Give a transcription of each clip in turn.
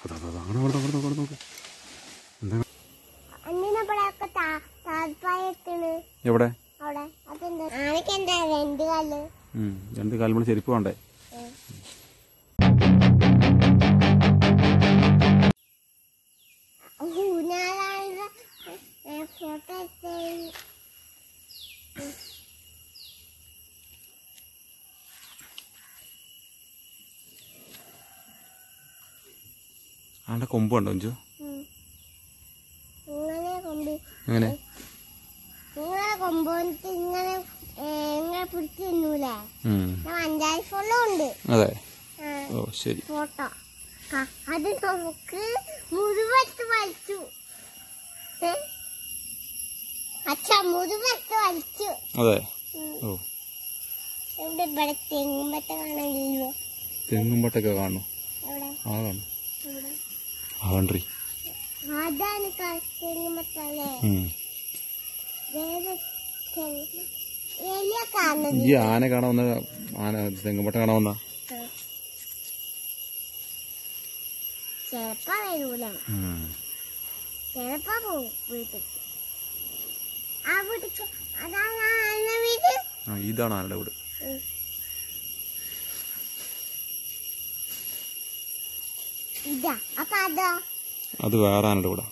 അതാ അതാ അങ്ങനെ അവിടെ അവിടെ അവിടെ നോക്ക് എന്താണ് അന്നിനപ്പോഴൊക്കെ താൽപ്പായത്തിന് എവിടെ അവിടെ അതെന്താ ആനക്ക് എന്താ രണ്ട് കാല് ഉം, രണ്ട് കാലുമ്പോൾ ചെരുപ്പ് വേണ്ടേ ഊഞ്ഞാലാളുടെ ഫോട്ടോ എടുത്തേ ആളുടെ കൊമ്പ് കണ്ടോ അഞ്ചു ഇങ്ങനെ കൊണ്ട് എങ്ങനെ ഇങ്ങനെ കൊമ്പോന്നിട്ട് ഇങ്ങനെ ഏ, ഇങ്ങനെ പിടിച്ച് തിന്നൂലേ ഉം, ഞാൻ അഞ്ചാറ് ഫോട്ടോ ഉണ്ട് അതെ ആ, ഓ ശരി ഫോട്ടോ ആ, അത് നമുക്ക് മുഴുവത്ത് വലിച്ചു ഏ? അച്ഛാ മുഴുവത്ത് വലിച്ചു അതെ ഉം. ഓ ഇവിടെ ഇവിടെ തെങ്ങുമ്പത്തെ കാണാനില്ലല്ലോ തെങ്ങുമ്പട്ടൊക്കെ കാണുന്നു എവിടെ ആ കാണും ഇവിടെ ആ കണ്ടി അതാണ് ക- തെങ്ങുമ്പത്തല്ലേ ഉം. വേറെ തെങ്ങ് എലിയ കാണുന്നത് ഈ ആന കാണാൻ വന്ന ആന തെങ്ങുമ്പട്ട കാണാൻ വന്ന ചെലപ്പോ വരൂല ചെലപ്പോ പോവും വീട്ടിൽ ആ വീട്ടിക്ക് അതാണ് ആ ആന വീട് ആ ഇതാണ് ആനയുടെ വീട് ഉം. ഇതാ അപ്പൊ അതാ അത് വേറെ ആനയുടെ വീടാ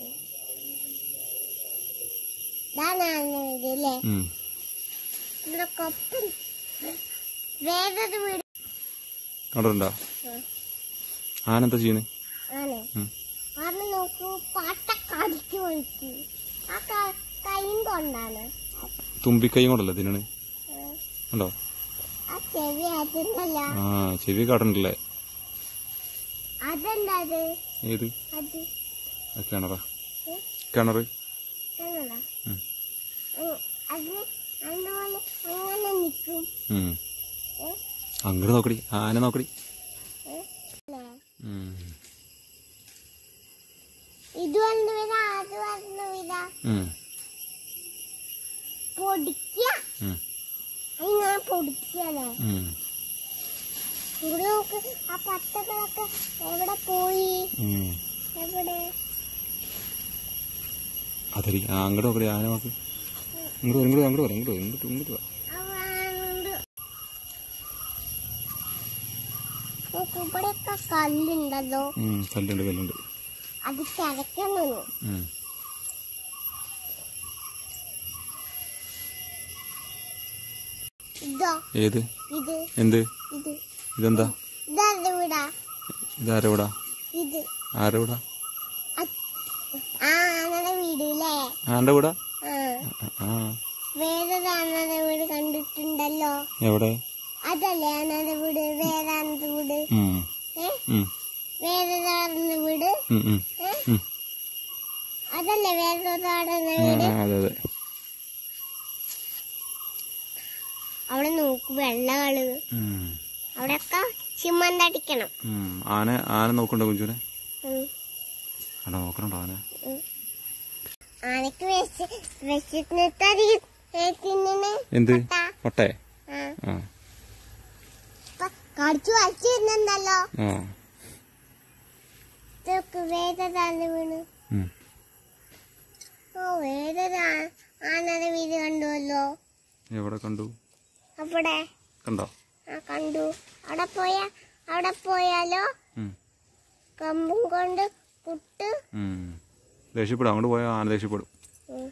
ഇതാണ് ആന വീട് അല്ലേ ഉം. ഇവിടെ കൊപ്പൻ വേറൊരു വീട് കണ്ടിട്ടുണ്ടോ ഉം. ആന എന്താ ചെയ്യുന്നത് ആണ് ഉം. അത് നോക്കൂ പാട്ട കടിച്ചു പോയിട്ട് ആ ക- കൈയും കൊണ്ടാണ് തുമ്പിക്കൈ കൊണ്ടല്ലേ തിന്നണ് ഉം. ഉണ്ടോ ആ ചെവി അതിന്നല്ല ആ ചെവി കാട്ടുണ്ടല്ലേ അതെന്താ അത് ഏത് അത് ആ കിണറാ ഉം. കിണർ കണ്ടോടാ ഉം. ഉം. അത് അതുപോലെ അങ്ങനെ നിൽക്കും ഉം. ഏ? അങ്ങോട്ട് നോക്കടി ആന നോക്കടി ഏ? അല്ലേ? ഉം. ഇത് വന്നു വരാ അത് വന്നു വരാ ഉം. പൊടിക്കുക ഉം. ഇങ്ങനെ പൊടിക്കല്ലേ ഉം. ഇവിടെ നോക്ക് ആ പത്തകളൊക്കെ എവിടെ പോയി ഉം. എവിടെ അതടി ആ അങ്ങോട്ട് നോക്കടി ആന നോക്ക് ഇങ്ങോട്ട് വരും, ഇങ്ങോട്ട് വാ, ഇങ്ങോട്ട് വരാം ഇങ്ങോട്ട് വാ, ഇങ്ങോട്ട് ഇങ്ങോട്ട് വാ അവനുണ്ട് നോക്ക് ഇവിടെയൊക്കെ കല്ലുണ്ടല്ലോ ഉം, കല്ലുണ്ട് കല്ലുണ്ട് അത് കിടക്കുന്നു ഉം. ഇതോ ഏത് ഇത് എന്ത് ഇത് ഇതെന്താ ഇതാരുടെ വീടാ ഇതാരെ വീടാ ഇത് ആരുടെ വീടാ അ- ആ ആനയുടെ വീട് അല്ലേ ആന്റെ വീടാ ആ ആ, ആ വേറൊരു ആനയുടെ വീട് കണ്ടിട്ടുണ്ടല്ലോ എവിടെ അതല്ലേ ആനയുടെ വീട് വേറെ ആനയുടെ വീട് ഉം. ഏ ഉം. വേറൊരു ആനയുടെ വീട് ഉം, ഉം. ഏ ഉം. അതല്ലേ വേറൊരു ആനയുടെ ആ, വീട് അതെ അതെ അവിടെ നോക്ക് വെള്ളകള് ഉം. അവിടെയൊക്കെ ചിമ്മന്ത് അടിക്കണം ഉം. ആന ആന നോക്കണ്ടോ കുഞ്ചുനെ ഉം. ആന നോക്കണുണ്ടോ ആന ആനക്ക് വെച്ച് വെച്ചിട്ട് തിന്നണ എന്ത് പട്ട. പട്ടേ ആ ആ ഇപ്പൊ കടിച്ചു വച്ചിരുന്നുണ്ടല്ലോ ആ ഇതൊക്കെ വേദതാണ് വീണ് ഉം. ഓ വേദന ആനയുടെ വീട് കണ്ടുവല്ലോ എവിടെ കണ്ടു അവിടെ കണ്ടോ ആ കണ്ടു അവിടെ പോയാ അവിടെ പോയാലോ ഉം. കമ്പും കൊണ്ട് പുട്ട് ഉം. ദേഷ്യപ്പെടും അങ്ങോട്ട് പോയാൽ ആന ദേഷ്യപ്പെടും ഉം.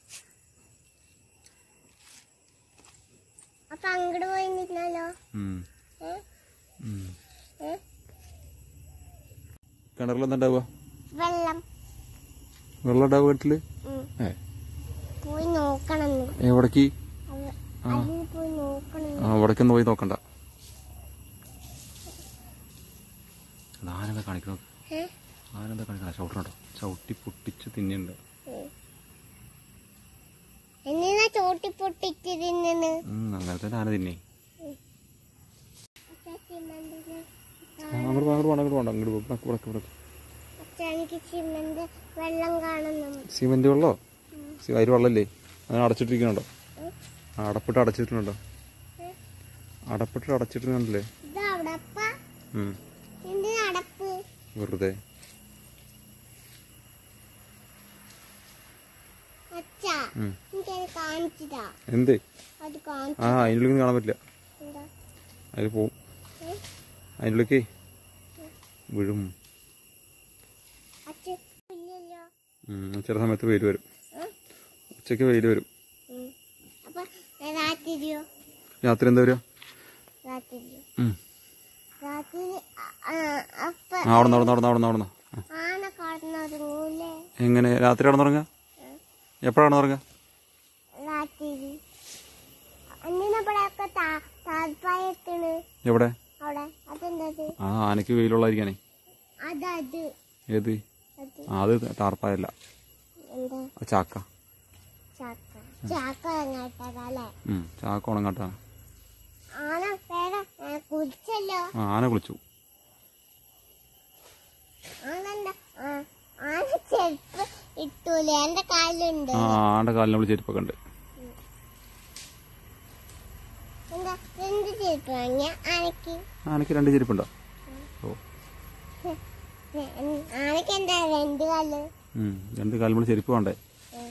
അപ്പൊ അങ്ങോട്ട് പോയി നിന്നാലോ ഉം. ഏ ഉം. ഏ കിണറിലെന്താ ഉണ്ടാവുക വെള്ളം വെള്ളം ഉണ്ടാവുക വീട്ടില് ഉം. ഏ പോയി നോക്കണം നീ. എവിടേക്ക് അവ- ആ. അതിൽ പോയി നോക്കണം ആ അവിടേക്കൊന്നും പോയി നോക്കണ്ട അത് ആനെന്താ കാണിക്കണത് ഏ? ആനെന്താ കാണിക്കണ ചവിട്ടണോ ചവിട്ടി പൊട്ടിച്ച് തിന്നുണ്ട് ഉം. എന്തിനാ ചോട്ടി പൊട്ടിച്ച് തിന്നുന്നു അങ്ങനെ തന്നെ ആന തിന്നേ ചിമ്മന്തിന് അങ്ങോട്ട് പോ, അങ്ങോട്ട് പോകണം അങ്ങോട്ട് പോകണം അങ്ങോട്ട് പോകണം ഇവിടെ ഇവിടെ അച്ഛാ, എനിക്ക് ചിമ്മന്ത് വെള്ളം കാണുന്നു സിമെന്റ് വെള്ളോ അതിൽ വെള്ളമില്ലേ അങ്ങനെ അടച്ചിട്ടിരിക്കണുണ്ടോ അടപ്പിട്ട് അടച്ചിട്ടുണ്ടോ അടപ്പിട്ട് അടച്ചിട്ടുണ്ടല്ലേ ഇതാ അവിടെ അപ്പ ഉം. എന്തിനാ അടപ്പ് വെറുതെ ഉം. എനിക്കത് കാണിച്ചതാ എന്ത് അത് കാണിച്ചു ആ അതിനുള്ളിൽ കാണാൻ പറ്റില്ല എന്താ അതിൽ പോവും ഏ? അതിനുള്ളിലേക്ക് വീഴും അച്ഛൻ ഇല്ലല്ലോ ഉം, ചില സമയത്ത് വെയിൽ വരും ഏ? ഉച്ചയ്ക്ക് വെയിൽ വരും ഉം. അപ്പൊ രാത്രിയോ രാത്രി എന്താ വരിക രാത്രിയോ ഉം. രാത്രി അ- ആ, അപ്പൊ ആ അവിടെ നിന്ന് അവിടെ നിന്ന് അവിടെ നിന്ന് ആന കടന്നുറങ്ങൂലേ എങ്ങനെ രാത്രി കിടന്നുറങ്ങുക എപ്പോഴാണ് ഉറങ്ങുക രാത്രി അന്നിനപ്പോഴൊക്കെ താൽപ്പായത്തിന് എവിടെ അവിടെ അതെന്തത് ആ ആനയ്ക്ക് വെയിലുള്ളതായിരിക്കാനേ അതത് ഏത് അത് ആ അത് ടാർപ്പായല്ല എന്താ അത് ചാക്ക ചാക്ക ചാക്ക അങ്ങോട്ടല്ലേ ഉം, ചാക്ക ഉണങ്ങാട്ടാണ് ആന വേറെ ഏ, കുടിച്ചല്ലോ ആ ആന കുളിച്ചു ആണെന്താ ആ, ആന ചെരുപ്പ് ഇട്ടൂലേ എന്റെ കാലുണ്ട് ആ ആൻ്റെ കാലിനെ വിളിച്ച് ചെരുപ്പൊക്കെ ഉണ്ട് എന്താ എന്ത് ചെരുപ്പ് വാങ്ങിയ ആനക്ക് ആനയ്ക്ക് രണ്ട് ചെരുപ്പുണ്ടോ ഓ ഏ, ആനക്ക് എന്താ രണ്ട് കാല് ഉം, രണ്ട് കാലിൽ വിളിച്ച് ചെരുപ്പ് വേണ്ടേ ഏ.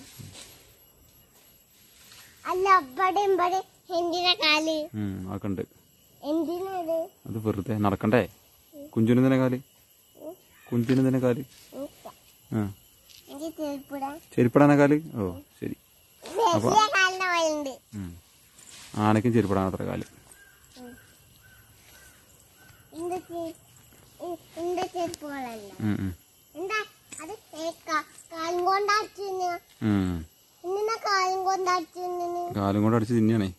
അല്ല ഇവിടെ ഇവിടെ എന്തിനാ കാല് ഉം, അതൊക്കെ ഉണ്ട് എന്തിനത് അത് വെറുതെ നടക്കണ്ടേ കുഞ്ചുന് തന്നെ കാല് കുഞ്ചുന് തന്നെ കാല് ആ എനിക്ക് ചെരുപ്പിടാൻ ചെരുപ്പിടാനാ കാല് ഓ ശരി വലിയ കാലിന്റെ പോലുണ്ട് ഉം. ആനയ്ക്കും ചെരുപ്പിടാൻ അത്ര കാല് എന്റെ ചെ- എ- എന്റെ ചെരുപ്പുകളല്ല ഉം, ഉം. എന്താ അത് ഏ ക- കാലും കൊണ്ടാച്ചിന് ഉം. എന്തിനാ കാലും കൊണ്ടാച്ചിന് കാലും കൊണ്ട് അടിച്ച് തിന്നെയാണേ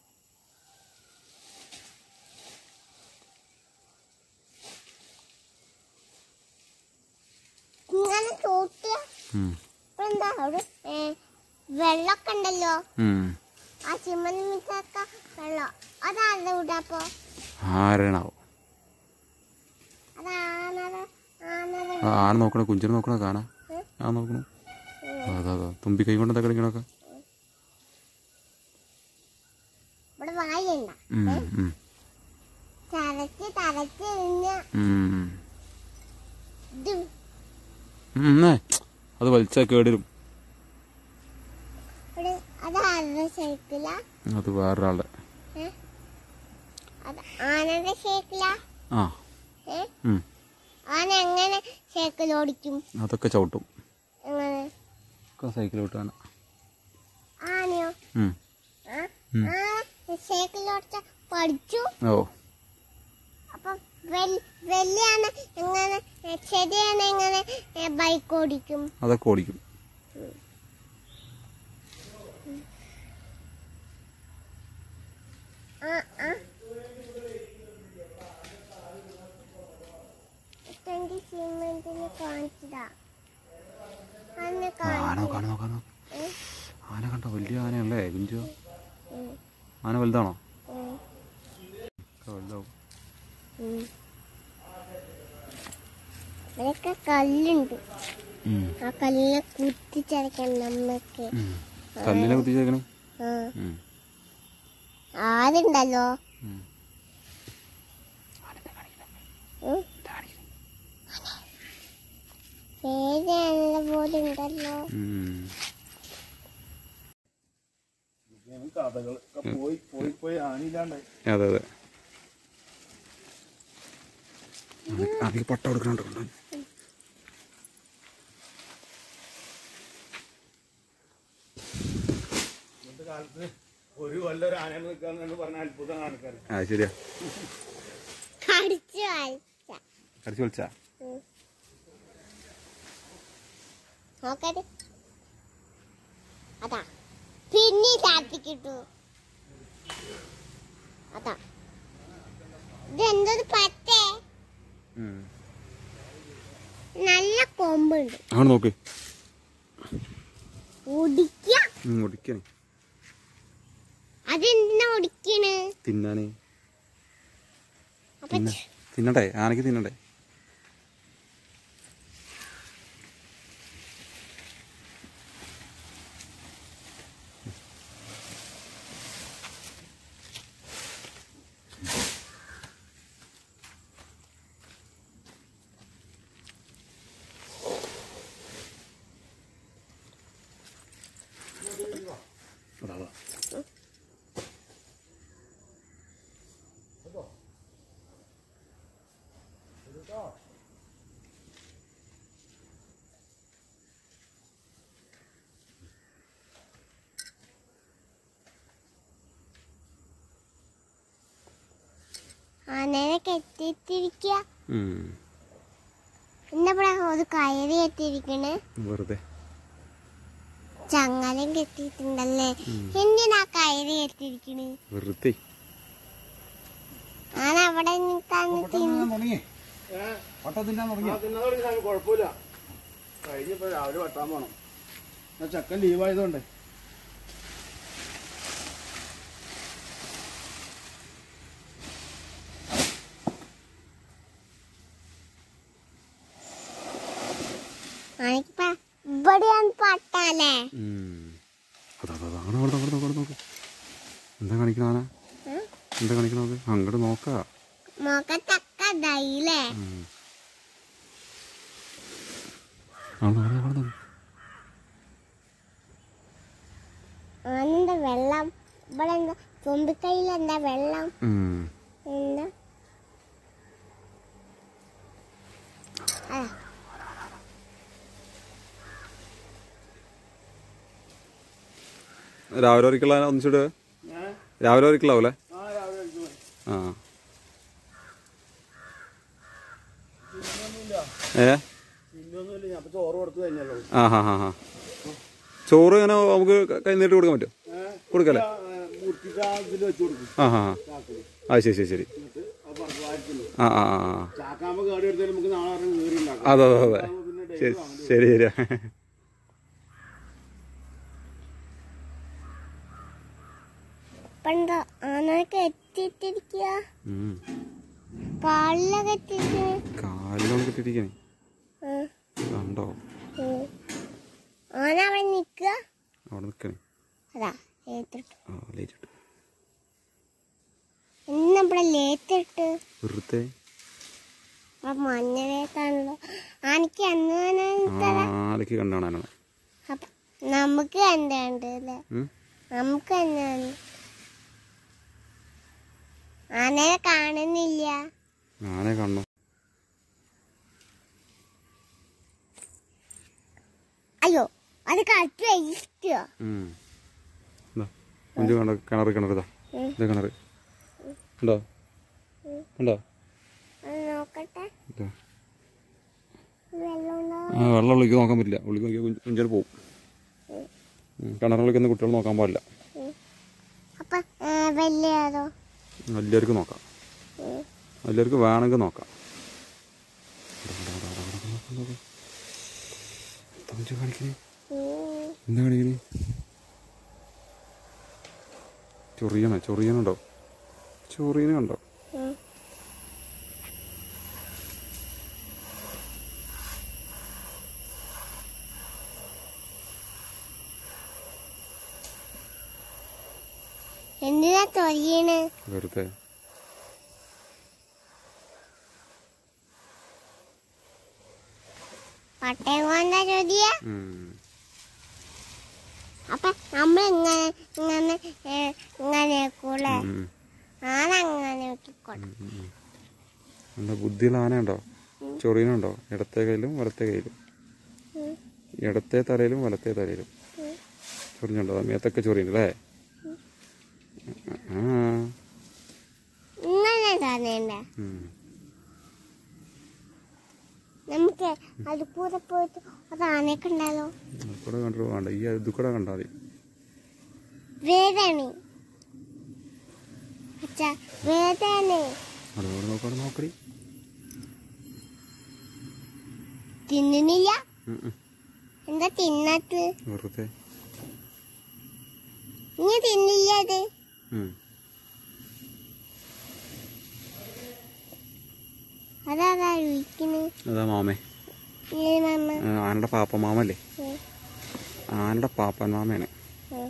ഇങ്ങനെ ചോട്ടിയ ഉം. ഇപ്പൊ എന്താ അവിടെ ഏ, വെള്ളമൊക്കെ ഉണ്ടല്ലോ ഉം. ആ ചിമ്മന് മിച്ചൊക്കെ വെള്ളം അതാരുടെ വിടാപ്പോ ആരാണാവോ അത് ആനറ ആനറ ആ ആന നോക്കണ കുഞ്ചിനെ നോക്കണ കാണാ ഏ? ആ നോക്കണു അതാ അതാ തുമ്പി കൈ കൊണ്ട് എന്താ കളിക്കണൊക്കെ ഇവിടെ വായുണ്ട ഉം, ഉം. തലച്ച് തലച്ച് കഴിഞ്ഞ ഉം. ഇത് ഉം, ഏ. അത് വലിച്ചാ കേടിരും ഇവിടെ അത് ആരുടെ സൈക്കിള അത് വേറൊരാളുടെ അത് ആനയുടെ സൈക്കിള ആ ഏ ഉം. ആന എങ്ങനെ സൈക്കിൾ ഓടിക്കും അതൊക്കെ ചവിട്ടും എങ്ങനെ ഒക്കെ സൈക്കിൾ വിട്ടാണ് ആനയോ ആ ഉം. ആ സൈക്കിൾ ഓടിച്ച പഠിച്ചു ഓ അപ്പൊ വെൽ- വലിയ ആന എങ്ങനെ ഏ, ചെറിയാന എങ്ങനെ ബൈക്ക് ഓടിക്കും അതൊക്കെ ഓടിക്കും ആ ആ ട്വന്റി സിമെന്റിന് കാണിച്ചതാ അന്ന് ആ, ആന കാണിച്ചു കാണു നോക്കാനോ ഏ? ആന കണ്ടോ വലിയ ആനയല്ലേ കുഞ്ചു ഉം, ആന വലുതാണോ ഉം, ഒക്കെ വലുതാവും ഉം. ഇവിടെയൊക്കെ കല്ലുണ്ട് ഉം. ആ കല്ലിനെ കുത്തിച്ചടക്കണം നമ്മക്ക് ഉം. കല്ലിനെ കുത്തിച്ചേക്കണേ ആ ഉം. ആരുണ്ടല്ലോ ഉം. ഉം. പേരാണല്ലോ പോലെ ഉണ്ടല്ലോ ഉം. കഥകളൊക്കെ പോയി പോയി പോയി ആനില്ലാണ്ടായി അതെ അതെ അതിൽ പട്ട കൊടുക്കണുണ്ട് കൊണ്ടോ ഇന്നത്തെ കാലത്ത് ഒരു കൊല്ലം ഒരു ആനയെ നിൽക്കാന്ന് പറഞ്ഞ അത്ഭുതമാണ് ആൾക്കാർ ആ ശരിയാ കടിച്ചു വായിച്ച കടിച്ചു വിളിച്ചാ നോക്കട്ടെ അതാ പിന്നെ ചാത്തി കിട്ടു അതാ ഇതെന്തൊരു പറ്റേ നല്ല കൊമ്പുണ്ട് ആണ് നോക്ക് ഒടിക്ക ഒടിക്കണേ അതെന്തിനാ ഒടിക്കണ് തിന്നാനേ അപ്പൊ തിന്ന തിന്നണ്ടേ ആനക്ക് തിന്നണ്ടേ കെട്ടിയിട്ടിരിക്കുക ഉം. എന്നവിടെ ഒരു കയറി കെട്ടിയിരിക്കണ് വെറുതെ ചങ്ങലം കെട്ടിയിട്ടുണ്ടല്ലേ എന്തിനാ കയറി കെട്ടിയിരിക്കണ് വെറുതെ ഞാൻ അവിടെ നിൽക്കാന്ന് തിന്നു തുടങ്ങി വട്ട തിന്നാൻ തുടങ്ങി തിന്നാൻ തുടങ്ങി സാമി കുഴപ്പമില്ല കഴിഞ്ഞിപ്പോ രാവിലെ വെട്ടാൻ പോണം ഞാൻ ചക്കൻ ലീവായതുകൊണ്ട് എനിക്കിപ്പ ഇവിടെയാണ് പട്ടാലേ ഉം. അതാ അതാ, അതാ അവിടെ അവിടെ അവിടെ അവിടെ നോക്ക് എന്താ കാണിക്കണ ആന ഉം? എന്താ കാണിക്കണ നോക്ക് അങ്ങോട്ട് നോക്കാ മുഖത്തൊക്കെ ഇതായില്ലേ ഉം. അവിടെ അവിടെ അവിടെ നോക്ക് ആനെന്താ വെള്ളം ഇവിടെ എന്താ തുമ്പിക്കൈയിൽ എന്താ വെള്ളം ഉം. എന്താ ആ, രാവിലെ ഒരിക്കല ഒന്നിച്ചിട്ട് ഏഹ് രാവിലെ ഒരിക്കലാവൂലേ ആ രാവിലെ കഴിച്ചു പോയി. ആ പിന്നൊന്നുമില്ല ഏ പിന്നൊന്നുമില്ല ഞാൻ ഇപ്പൊ ചോറ് കൊടുത്തു കഴിഞ്ഞല്ലോ ആ ഹാ ഹാ ഹാ ചോറ് ഇങ്ങനെ നമുക്ക് കൈ നീട്ടി കൊടുക്കാൻ പറ്റുമോ ഏഹ് കൊടുക്കല്ലേ മുട്ടിക്കാ ഇതിൽ വെച്ച് കൊടുക്കും ആ ഹാ ഹാ ചാക്കില് ആ ശരി ശരി ശരി എന്നിട്ട് അത് പറഞ്ഞു വായിക്കുന്നു ആ ആ ആ ആ. ചാക്കാകുമ്പോ കേടി എടുത്താൽ നമുക്ക് നാളെ ഇറങ്ങി കയറി ഉണ്ടാക്കാം അതെ അതെ അതെ അതാവുമ്പോ പിന്നെ daily ശരി വാങ്ങേണ്ടി ശരി ശരി ഇപ്പൊ എന്താ ആനൊക്കെ എത്തിയിട്ടിരിക്കുക ഉം. കാലിലൊക്കെ എത്തിയിട്ട് കാലിലൊന്ന് കിട്ടിയിരിക്കണേ കണ്ടോ ആന അവിടെ നിക്കുക അവിടെ നിൽക്കണേ അതാ ലേത്തിട്ട് ആ ലേറ്റിട്ട് ഇന്ന് ഇവിടെ ലേത്തിട്ട് വെറുതെ ആ മഞ്ഞ വേത്താണല്ലോ ആനക്ക് അന്ന് തന്നെ ആലക്ക് കണ്ടാണാനാണ് അപ്പൊ നമുക്ക് കണ്ടുണ്ട് അല്ലേ ഉം. നമുക്ക് തന്നെയാണ് ആനയെ കാണുന്നില്ല ആനെ കാണണം അയ്യോ അത് കളിച്ചു വഹിക്കോ ഉം. ഇതാ കുഞ്ചു കണ്ട കിണർ കിണർ ഇതാ ഉം. ഇതാ കിണർ ഉണ്ടോ ഉണ്ടോ നോക്കട്ടെ ഇതാ വെള്ളം ഉണ്ടോ ആ വെള്ളം ഉള്ളിക്ക് നോക്കാൻ പറ്റില്ല ഉള്ളിക്ക് നോക്കിയാൽ കുഞ്ചൽ പോവും കിണറുള്ളിക്കൊന്നും കുട്ടികൾ നോക്കാൻ പാടില്ല അപ്പൊ ഏ, വലിയതോ വലിയവർക്ക് നോക്കാം ഉം. വലിയവർക്ക് വേണമെങ്കിൽ നോക്കാം എന്താ കുഞ്ചു കാണിക്കണേ ഉം. എന്താ കാണിക്കണേ ചൊറിയണ ചൊറിയനുണ്ടോ ചൊറിയന കണ്ടോ ഉം. എന്തിനാ തൊഴിയണ് വെറുതെ പട്ടയം കൊണ്ടാ ചോദ്യ ഉം. അപ്പൊ നമ്മൾ ഇങ്ങനെ ഇങ്ങനെ ഏ, ഇങ്ങനെ കൂടെ ഉം. ആനങ്ങനെ നോക്കിക്കോട്ടെ എന്താ ബുദ്ധിയുള്ള ആനയുണ്ടോ ചൊറിയനുണ്ടോ ഇടത്തെ കയ്യിലും വലത്തെ കയ്യിലും ഉം. ഇടത്തെ തലയിലും വലത്തെ തലയിലും ഉം. ചൊറിഞ്ഞുണ്ടോ മേത്തൊക്കെ ചൊറിയുണ്ട് അല്ലേ ആ ഇങ്ങനെ തന്നെയുണ്ട് ഉം. നമുക്ക് അത് കൂടെ പോയിട്ട് ഒരു ആനയൊക്കെ ഉണ്ടാലോ ഇത് കൂടെ കണ്ടിട്ട് വേണ്ട ഈ ഇത് കൂടെ കണ്ടാൽ മതി വേദന അച്ഛാ വേദന അതോടെ നോക്കാതെ നോക്കടി തിന്നുന്നില്ല ഉം, ഉം. എന്താ തിന്നാത്ത് വെറുതെ നീ തിന്നില്ല അത് ഉം. അതാ വിളിക്കുന്നു അതാ മാമേ ഇല്ലേ മമ്മ ആ, ആനയുടെ പാപ്പൻ മാമല്ലേ ഉം, ആനയുടെ പാപ്പൻ മാമയാണ് ഉം.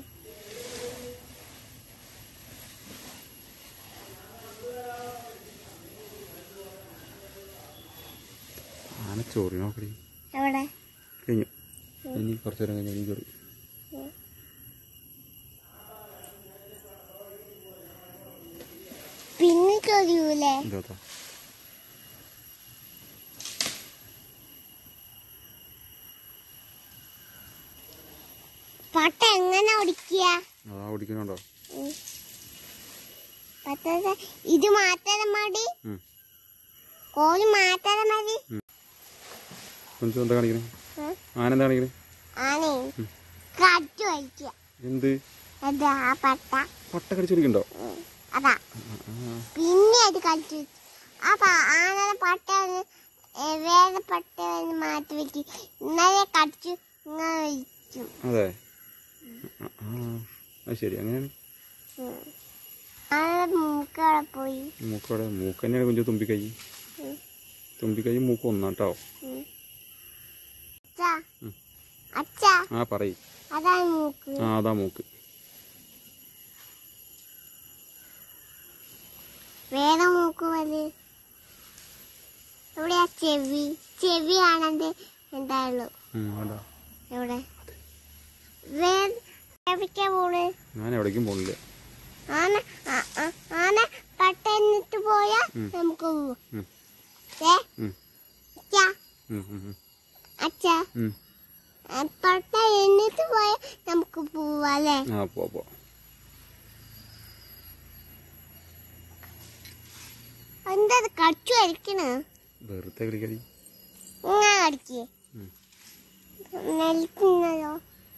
ആന ചൊറി നോക്കടി എവിടെ കഴിഞ്ഞു ഇനി കുറച്ച് നേരം കഴിഞ്ഞ് ഇനി ചൊറി പിന്നെ ചൊരിയൂലേ എന്താ പട്ട എങ്ങനെ ഓടിക്കുക അതാ ഓടിക്കുന്നുണ്ടോ പട്ട ഇത് മാത്രം മതി ഉം. കോഴി മാറ്റാതെ മതി കുഞ്ചു എന്താ കാണിക്കണേ ഉം. ആന എന്താ കാണിക്കണേ ആണേ കടിച്ചു വലിക്കുക എന്ത് അത് ആ പട്ട പട്ട കടിച്ചു പിടിക്കണ്ടോ ഉം. അതാ പിന്നെ അത് കടിച്ചു വെച്ചു. ആ പ- ആനയുടെ പട്ട ഒന്ന് ഏ, വേറെ പട്ട ഒന്ന് മാറ്റി വെച്ച് ഇന്നലെ കടിച്ചു ഇങ്ങനെ വലിച്ചു അതെ ആ, ആ അത് ശരി അങ്ങനെയാണ് ഉം. ആനയുടെ മൂക്കവിടെ പോയി മൂക്കോടെ മൂക്ക് തന്നെയാണ് കുഞ്ചു തുമ്പിക്കൈ ഉം. തുമ്പിക്കൈ മൂക്ക് ഒന്നാട്ടോ ഉം. അച്ഛാ ഉം. അച്ഛാ ആ പറയ് അതാണ് മൂക്ക് ആ അതാ മൂക്ക് വേറെ മൂക്ക് മതി എവിടെയാ ചെവി ചെവിയാണെന്ന് എന്തായുള്ളൂ ഉം, അതാ എവിടെ വേറെ എവിടേക്കാ പോണ് ഞാൻ എവിടേക്കും പോണില്ല ആന ആ- ആ- ആന പട്ട എന്നിട്ട് പോയാ ഉം. നമുക്ക് പോവാം. ഉം. ഏ ഉം, അച്ഛാ ഉം, ഉം, ഉം, അച്ഛാ ഉം. ആ, പട്ട എന്നിട്ട് പോയാ നമുക്ക് പോവാ അല്ലേ ആ പോ പോ എന്താ ഇത് കടിച്ചു വലിക്കണ വെറുതെ കളിക്കടി ഇങ്ങനെ കടിക്കേ ഉം. നെൽക്കുന്നതോ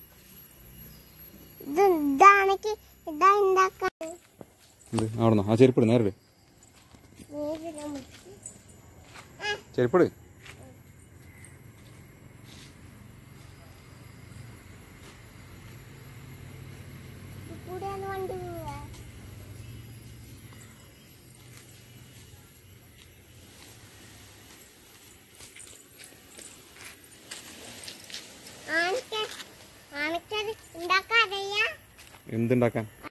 ഇത് ഇതാണെങ്കിൽ ഇതാ ഉണ്ടാക്കാൻ എന്ത് അവിടുന്ന് ആ ചെരുപ്പിട് നേരെ ഇട്. വേഗം മുറിച്ച്. ചെരുപ്പിട് ഇത് കൂടെയാണ് വണ്ടി പോവാ ആനക്ക് ആനക്കത് ഉണ്ടാക്കാൻ അറിയാ എന്തുണ്ടാക്കാൻ